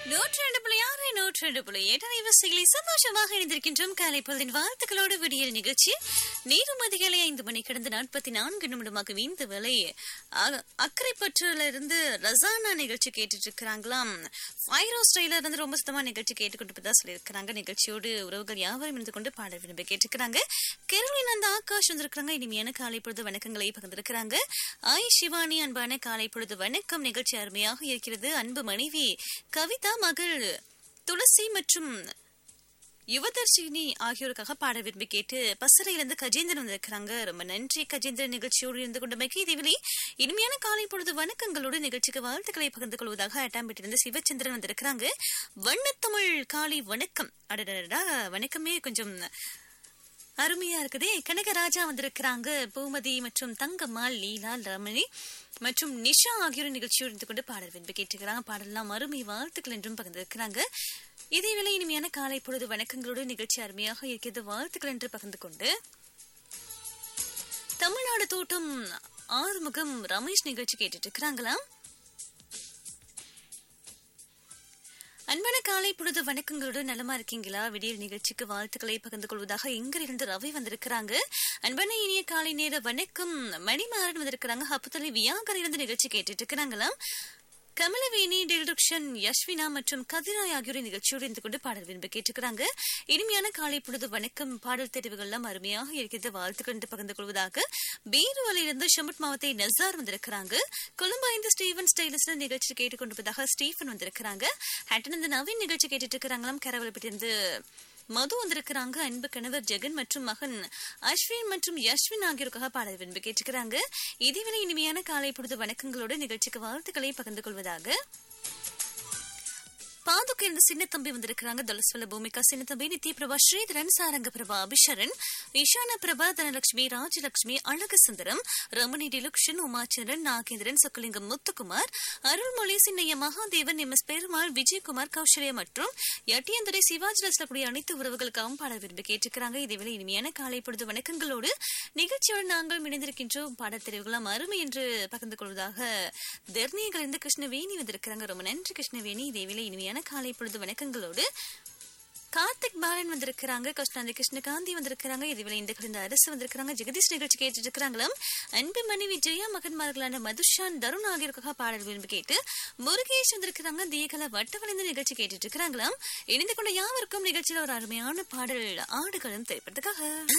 நூற்றி ரெண்டு புள்ளி ஆறு நூற்றி ரெண்டு புள்ளி எட்டு அலைவரிசைகளை சந்தோஷமாக இணைந்திருக்கின்றோம் காலை பொழுதின் வாழ்த்துக்களோடு விடியல் நிகழ்ச்சி நேரும் அதிகாலை ஐந்து மணி கடந்த நாற்பத்தி நான்கு நிமிடமாக வீழ்ந்த வேலை அக்கரைப்பற்றுல இருந்து ரசானா நிகழ்ச்சி கேட்டுட்டு இருக்கிறாங்களாம் ஃபைரோ ஸ்டைல இருந்து ரொம்ப சுத்தமா நிகழ்ச்சி கேட்டுக்கொண்டு தான் சொல்லியிருக்கிறாங்க நிகழ்ச்சியோடு உறவுகள் யாவரும் இருந்து கொண்டு பாடல் விரும்பி கேட்டிருக்கிறாங்க கேரளின் அந்த ஆகாஷ் வந்திருக்கிறாங்க இனிமையான காலை பொழுது வணக்கங்களை பகிர்ந்திருக்கிறாங்க ஆய் சிவானி அன்பான காலை பொழுது வணக்கம் நிகழ்ச்சி அருமையாக இருக்கிறது அன்பு மனைவி கவிதா மகள் துளசி மற்றும் யுவதர்ஷினி ஆகியோருக்காக பாட விரும்பி கேட்டு பசறையிலிருந்து கஜேந்திரன் வந்திருக்கிறாங்க ரொம்ப நன்றி கஜேந்திரன் நிகழ்ச்சியோடு இருந்து கொண்டமைக்கு இதேவேளை இனிமையான காலை பொழுது வணக்கங்களோடு நிகழ்ச்சிக்கு வாழ்த்துக்களை பகிர்ந்து கொள்வதாக அட்டாம்பிட்டிருந்து சிவச்சந்திரன் வந்திருக்கிறாங்க வண்ணத்தமிழ் காலை வணக்கம் அடடா வணக்கமே கொஞ்சம் அருமையா இருக்குதே கனகராஜா வந்திருக்கிறாங்க பூமதி மற்றும் தங்கம்மாள் லீலா ரமணி மற்றும் நிஷா ஆகியோர் நிகழ்ச்சியோடு இருந்து கொண்டு பாடல் விரும்பி கேட்டுக்கிறாங்க பாடலாம் அருமை வாழ்த்துக்கள் என்றும் பகிர்ந்திருக்கிறாங்க இதேவேளை இனிமையான காலை பொழுது வணக்கங்களோடு நிகழ்ச்சி அருமையாக இருக்கிறது வாழ்த்துக்கள் என்று பகிர்ந்து கொண்டு தமிழ்நாடு தோட்டம் ஆறுமுகம் ரமேஷ் நிகழ்ச்சி கேட்டுட்டு இருக்கிறாங்களா அன்பான காலை பொழுது வணக்கங்களோடு நலமா இருக்கீங்களா விடியல் நிகழ்ச்சிக்கு வாழ்த்துக்களை பகிர்ந்து கொள்வதாக எங்கிருந்து ரவி வந்திருக்கிறாங்க அன்பான இனிய காலை நேர வணக்கம் மணிமாறன் வந்திருக்கிறாங்க ஹப்புத்தலை வியாகர் இருந்து நிகழ்ச்சி கேட்டுட்டு இருக்கிறாங்களாம் கமலவேணி டெல்ருக்ஷன் யஷ்வினா மற்றும் கதிராய் ஆகியோரை நிகழ்ச்சியோடு இருந்து கொண்டு பாடல் விரும்பி கேட்டுக்கிறாங்க இனிமையான காலை பொழுது வணக்கம் பாடல் தெரிவுகள்லாம் அருமையாக இருக்கிறது வாழ்த்துக்கள் என்று பகிர்ந்து கொள்வதாக பீருவலிலிருந்து ஷமுட் மாவத்தை நசார் வந்திருக்கிறாங்க கொழும்பாய்ந்து ஸ்டீவன் ஸ்டைலிஸ்ல நிகழ்ச்சி கேட்டுக்கொண்டிருப்பதாக ஸ்டீஃபன் வந்திருக்கிறாங்க ஹேட்டன் நவீன் நிகழ்ச்சி கேட்டுட்டு இருக்கிறாங்களாம் கரவலப்பட்டிருந்து மது வந்திருக்கிறாங்க அன்பு கணவர் ஜெகன் மற்றும் மகன் அஸ்வின் மற்றும் யஸ்வின் ஆகியோருக்காக பாடல் விரும்பி கேட்டுக்கிறாங்க இதேவேளை இனிமையான காலை பொழுது வணக்கங்களோடு நிகழ்ச்சிக்கு வாழ்த்துக்களை பகிர்ந்து கொள்வதாக பாதுக்கு இருந்து சின்ன தம்பி வந்திருக்கிறாங்க தொலஸ்வல பூமிகா சின்ன தம்பி நித்ய பிரபா ஸ்ரீதரன் சாரங்க பிரபா அபிஷரன் ஈஷான பிரபா தனலட்சுமி ராஜலட்சுமி அழகு சுந்தரம் ரமணி டிலுக்ஷன் உமாச்சந்திரன் நாகேந்திரன் சொக்கலிங்கம் முத்துக்குமார் அருள்மொழி சின்னைய மகாதேவன் எம் எஸ் பெருமாள் விஜயகுமார் கௌசல்யா மற்றும் எட்டியந்துரை சிவாஜி ரசலக்கூடிய அனைத்து உறவுகளுக்காகவும் பாட விரும்பி கேட்டுக்கிறாங்க இதேவேளை இனிமையான காலை பொழுது வணக்கங்களோடு நிகழ்ச்சியோடு நாங்கள் இணைந்திருக்கின்றோம் பாடத் தெரிவுகளாம் அருமை என்று பகிர்ந்து கொள்வதாக தர்ணியங்கள் இருந்து கிருஷ்ணவேணி வந்திருக்கிறாங்க ரொம்ப நன்றி கிருஷ்ணவேணி இதேவேளை இனிமையான காலை பொழுது வணக்கங்களோடு கார்த்திக் பாலன் வந்திருக்கிறாங்க கிருஷ்ணாந்தி கிருஷ்ணகாந்தி வந்திருக்கிறாங்க இதுவேளை இந்த கிழந்த அரசு வந்திருக்கிறாங்க ஜெகதீஷ் நிகழ்ச்சி கேட்டுட்டு இருக்கிறாங்களாம் அன்பு மனைவி ஜெயா மகன்மார்களான மதுஷான் தருண் ஆகியோருக்காக பாடல் விரும்பி கேட்டு முருகேஷ் வந்திருக்கிறாங்க தியகல வட்டவழிந்த நிகழ்ச்சி கேட்டுட்டு இருக்கிறாங்களாம் இணைந்து கொண்ட யாவருக்கும் நிகழ்ச்சியில் ஒரு அருமையான பாடல் ஆடுகளும் திரைப்படத்துக்காக